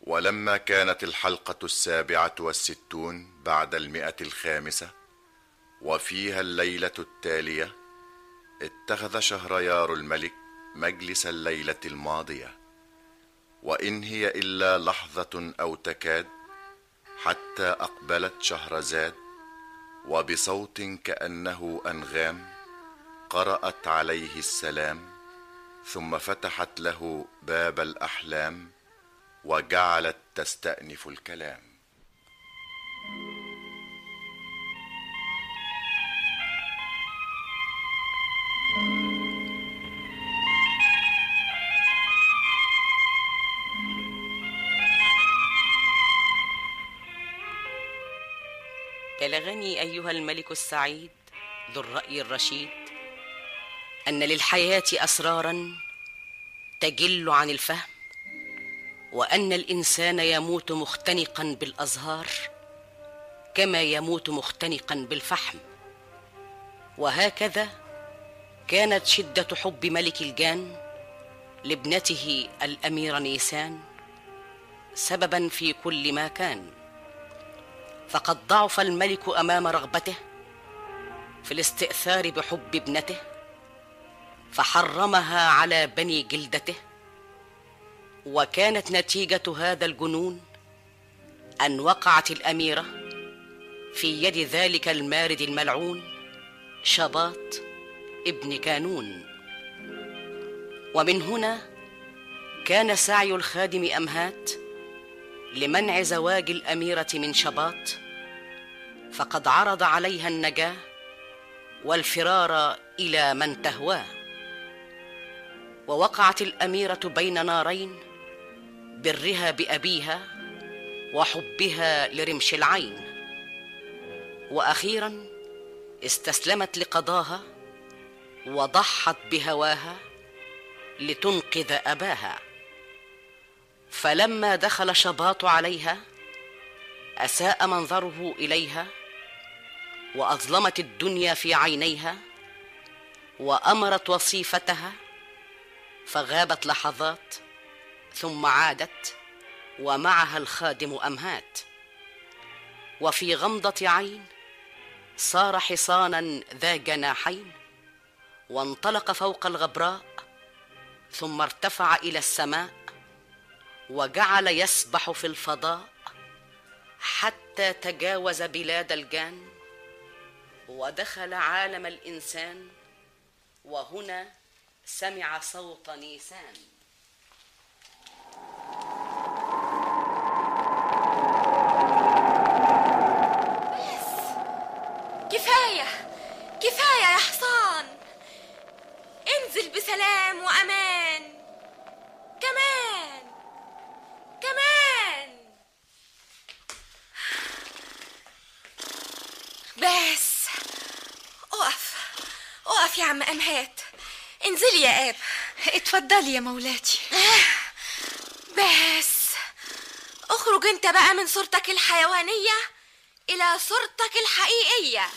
ولما كانت الحلقة السابعة والستون بعد المئة الخامسة وفيها الليلة التالية اتخذ شهريار الملك مجلس الليلة الماضية وإن هي إلا لحظة أو تكاد حتى أقبلت شهرزاد وبصوت كأنه أنغام قرأت عليه السلام ثم فتحت له باب الأحلام وجعلت تستأنف الكلام بلغني ايها الملك السعيد ذو الراي الرشيد ان للحياه اسرارا تجل عن الفهم وان الانسان يموت مختنقا بالازهار كما يموت مختنقا بالفحم وهكذا كانت شده حب ملك الجان لابنته الاميره نيسان سببا في كل ما كان فقد ضعف الملك امام رغبته في الاستئثار بحب ابنته فحرمها على بني جلدته وكانت نتيجه هذا الجنون ان وقعت الاميره في يد ذلك المارد الملعون شباط ابن كانون ومن هنا كان سعي الخادم امهات لمنع زواج الاميره من شباط فقد عرض عليها النجاه والفرار الى من تهواه ووقعت الاميره بين نارين برها بابيها وحبها لرمش العين واخيرا استسلمت لقضاها وضحت بهواها لتنقذ اباها فلما دخل شباط عليها اساء منظره اليها واظلمت الدنيا في عينيها وامرت وصيفتها فغابت لحظات ثم عادت ومعها الخادم امهات وفي غمضه عين صار حصانا ذا جناحين وانطلق فوق الغبراء ثم ارتفع الى السماء وجعل يسبح في الفضاء حتى تجاوز بلاد الجان ودخل عالم الانسان وهنا سمع صوت نيسان كفاية كفاية يا حصان انزل بسلام وأمان كمان كمان بس اقف اقف يا عم أمهات انزلي يا آب اتفضلي يا مولاتي بس اخرج انت بقى من صورتك الحيوانية إلى صورتك الحقيقية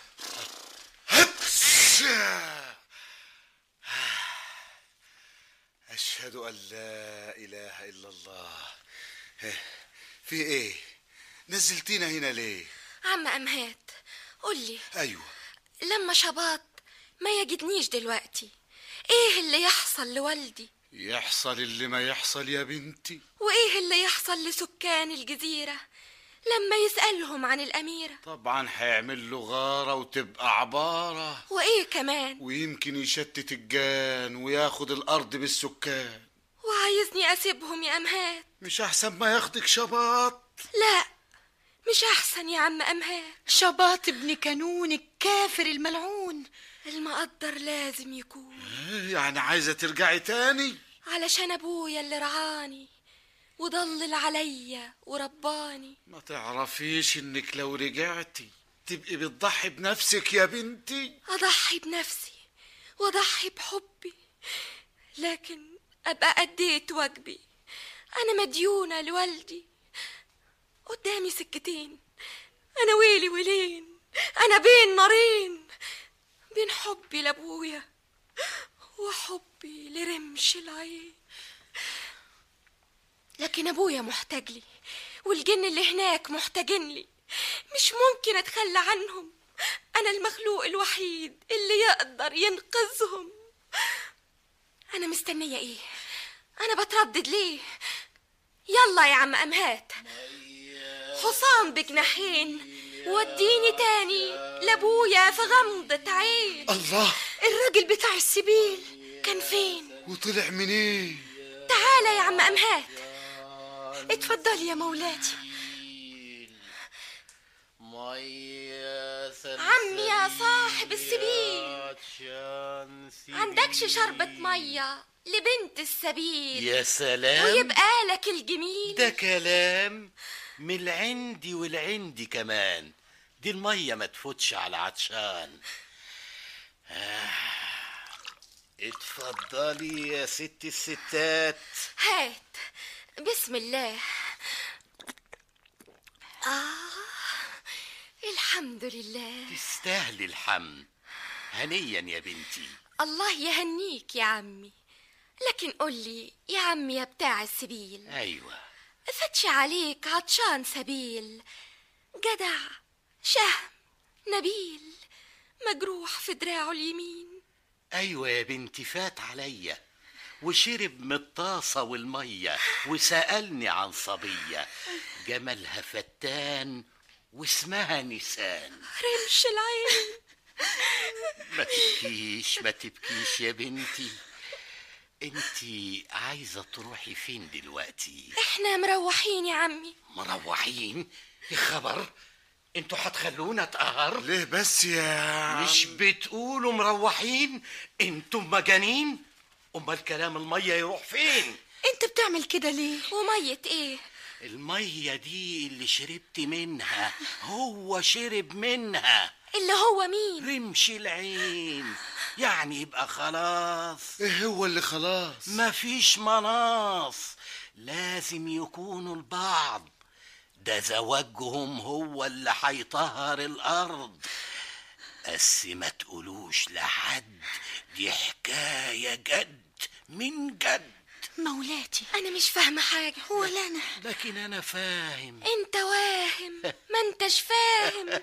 أشهد أن لا إله إلا الله إيه، في إيه؟ نزلتينا هنا ليه؟ عم أمهات قولي أيوة لما شباط ما يجدنيش دلوقتي ايه اللي يحصل لوالدي يحصل اللي ما يحصل يا بنتي وايه اللي يحصل لسكان الجزيرة لما يسألهم عن الأميرة طبعا هيعمل له غارة وتبقى عبارة وايه كمان ويمكن يشتت الجان وياخد الأرض بالسكان وعايزني أسيبهم يا أمهات مش أحسن ما ياخدك شباط لا مش أحسن يا عم أمهات شباط ابن كانون الكافر الملعون المقدر لازم يكون إيه، يعني عايزة ترجعي تاني علشان أبويا اللي رعاني وضلل عليا ورباني ما تعرفيش انك لو رجعتي تبقي بتضحي بنفسك يا بنتي أضحي بنفسي وأضحي بحبي لكن أبقى أديت واجبي أنا مديونة لوالدي قدامي سكتين أنا ويلي ويلين أنا بين نارين بين حبي لأبويا وحبي لرمش العين لكن ابويا محتاج لي والجن اللي هناك محتاجين لي مش ممكن اتخلى عنهم انا المخلوق الوحيد اللي يقدر ينقذهم انا مستنيه ايه انا بتردد ليه يلا يا عم امهات حصان بجناحين وديني تاني لابويا في غمضة عين الله الراجل بتاع السبيل كان فين وطلع منين تعالى يا عم امهات اتفضلي يا مولاتي مية عمي يا صاحب السبيل عندكش شربة مية لبنت السبيل يا سلام ويبقى لك الجميل ده كلام من العندي والعندي كمان دي المية ما تفوتش على عطشان آه. اتفضلي يا ست الستات هات بسم الله آه الحمد لله تستاهلي الحمد هنيا يا بنتي الله يهنيك يا عمي لكن قولي يا عمي يا بتاع السبيل ايوه فتش عليك عطشان سبيل جدع شهم نبيل مجروح في دراعه اليمين ايوه يا بنتي فات عليا وشرب من الطاسة والمية وسألني عن صبية جمالها فتان واسمها نسان رمش العين ما تبكيش ما تبكيش يا بنتي انتي عايزة تروحي فين دلوقتي احنا مروحين يا عمي مروحين يا خبر انتوا هتخلونا اتقهر ليه بس يا مش بتقولوا مروحين انتم مجانين امال كلام المية يروح فين انت بتعمل كده ليه ومية ايه المية دي اللي شربت منها هو شرب منها اللي هو مين رمش العين يعني يبقى خلاص ايه هو اللي خلاص مفيش مناص لازم يكونوا البعض ده زواجهم هو اللي هيطهر الارض بس ما تقولوش لحد دي حكاية جد من جد مولاتي انا مش فاهمة حاجة ولا انا لكن انا فاهم انت واهم ما انتش فاهم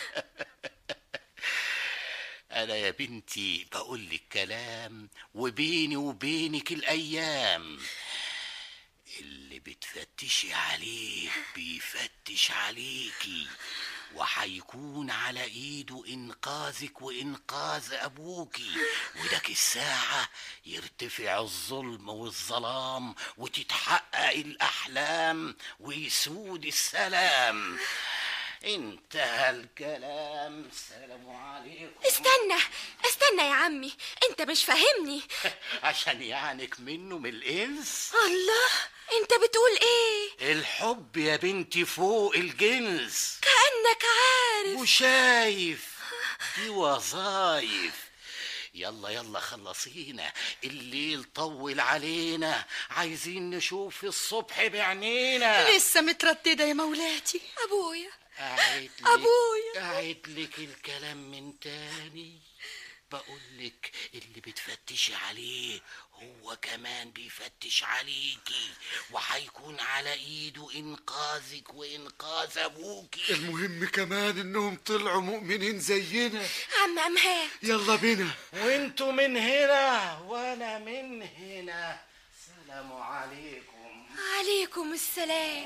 انا يا بنتي بقول لك كلام وبيني وبينك الايام اللي بتفتشي عليه بيفتش عليكي وهيكون على ايده انقاذك وانقاذ ابوكي ودك الساعة يرتفع الظلم والظلام وتتحقق الاحلام ويسود السلام انتهى الكلام السلام عليكم استنى استنى يا عمي انت مش فاهمني عشان يعنك منه من الانس الله انت بتقول ايه الحب يا بنتي فوق الجنس كأنك عارف وشايف دي وظايف يلا يلا خلصينا الليل طول علينا عايزين نشوف الصبح بعينينا لسه مترددة يا مولاتي ابويا أعيد لك أبويا. أعيد لك الكلام من تاني بقول لك اللي بتفتشي عليه هو كمان بيفتش عليكي وهيكون على ايده انقاذك وانقاذ ابوكي المهم كمان انهم طلعوا مؤمنين زينا عم امهات يلا بينا وانتوا من هنا وانا من هنا سلام عليكم عليكم السلام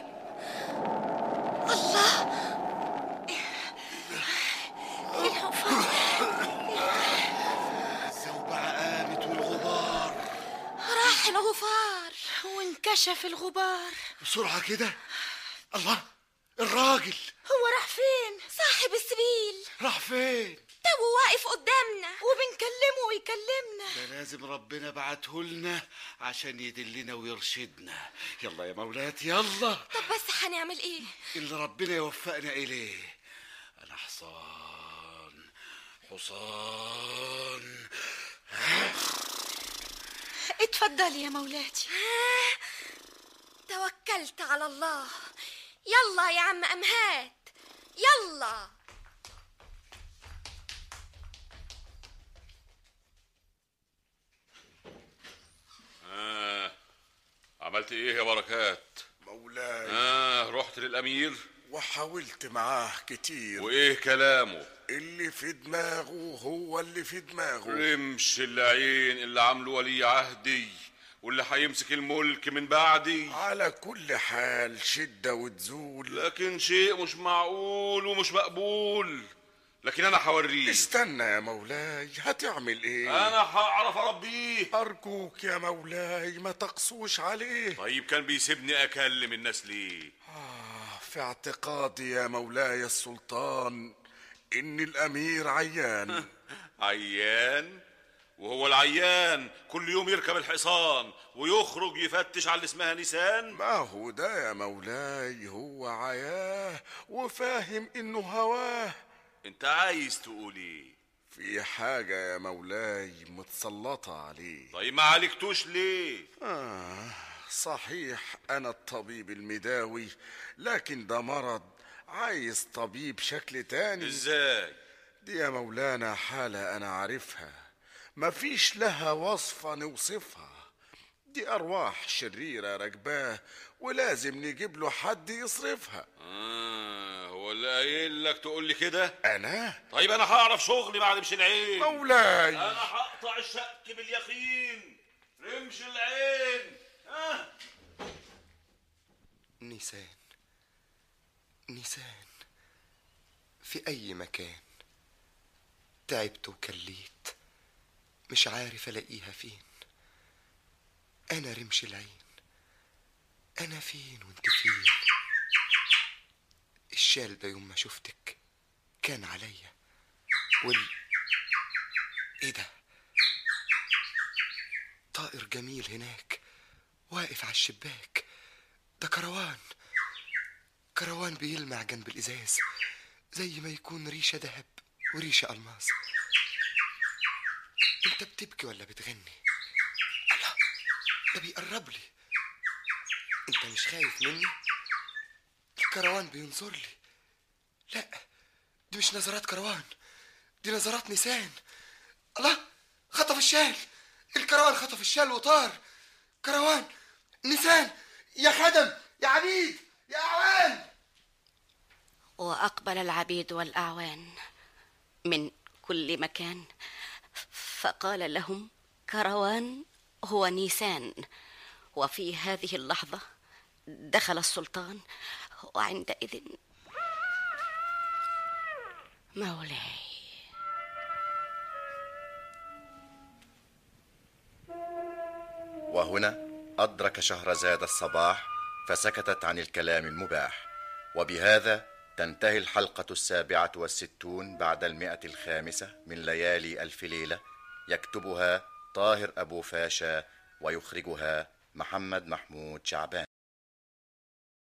الله الزوبعة قامت والغبار راح الغفار وانكشف الغبار بسرعة كده الله الراجل هو راح فين صاحب السبيل راح فين تو واقف قدامنا وبنكلمه ويكلمنا ده لازم ربنا بعته لنا عشان يدلنا ويرشدنا يلا يا مولات يلا طب بس هنعمل ايه اللي ربنا يوفقنا إليه أنا حصان حصان اتفضلي يا مولاتي توكلت على الله يلا يا عم امهات يلا آه. عملت ايه يا بركات رحت للامير وحاولت معاه كتير وايه كلامه اللي في دماغه هو اللي في دماغه رمش العين اللي عامله ولي عهدي واللي هيمسك الملك من بعدي على كل حال شدة وتزول لكن شيء مش معقول ومش مقبول لكن انا هوريه استنى يا مولاي هتعمل ايه انا هعرف اربيه ارجوك يا مولاي ما تقسوش عليه طيب كان بيسيبني اكلم الناس ليه آه في اعتقادي يا مولاي السلطان ان الامير عيان عيان وهو العيان كل يوم يركب الحصان ويخرج يفتش على اللي اسمها نيسان ما هو ده يا مولاي هو عياه وفاهم انه هواه انت عايز تقول ايه في حاجة يا مولاي متسلطة عليه طيب ما عالجتوش ليه آه صحيح أنا الطبيب المداوي لكن ده مرض عايز طبيب شكل تاني ازاي دي يا مولانا حالة أنا عارفها مفيش لها وصفة نوصفها دي أرواح شريرة راكباه ولازم نجيب له حد يصرفها آه هو اللي قايل لك تقول لي كده أنا طيب انا هعرف شغلي بعد مش العين مولاي انا هقطع الشك باليقين رمش العين ها نيسان نيسان في أي مكان تعبت وكليت مش عارف ألاقيها فين أنا رمش العين أنا فين وأنت فين الشال ده يوم ما شفتك كان عليا وال إيه ده طائر جميل هناك واقف على الشباك ده كروان كروان بيلمع جنب الإزاز زي ما يكون ريشة ذهب وريشة ألماس أنت بتبكي ولا بتغني؟ الله ده بيقرب لي أنت مش خايف مني؟ الكروان بينظر لي لا دي مش نظرات كروان دي نظرات نسان الله خطف الشال الكروان خطف الشال وطار كروان نسان يا خدم يا عبيد يا أعوان واقبل العبيد والاعوان من كل مكان فقال لهم كروان هو نيسان وفي هذه اللحظه دخل السلطان وعندئذ مولاي وهنا أدرك شهرزاد الصباح فسكتت عن الكلام المباح وبهذا تنتهي الحلقة السابعة والستون بعد المئة الخامسة من ليالي ألف ليلة يكتبها طاهر أبو فاشا ويخرجها محمد محمود شعبان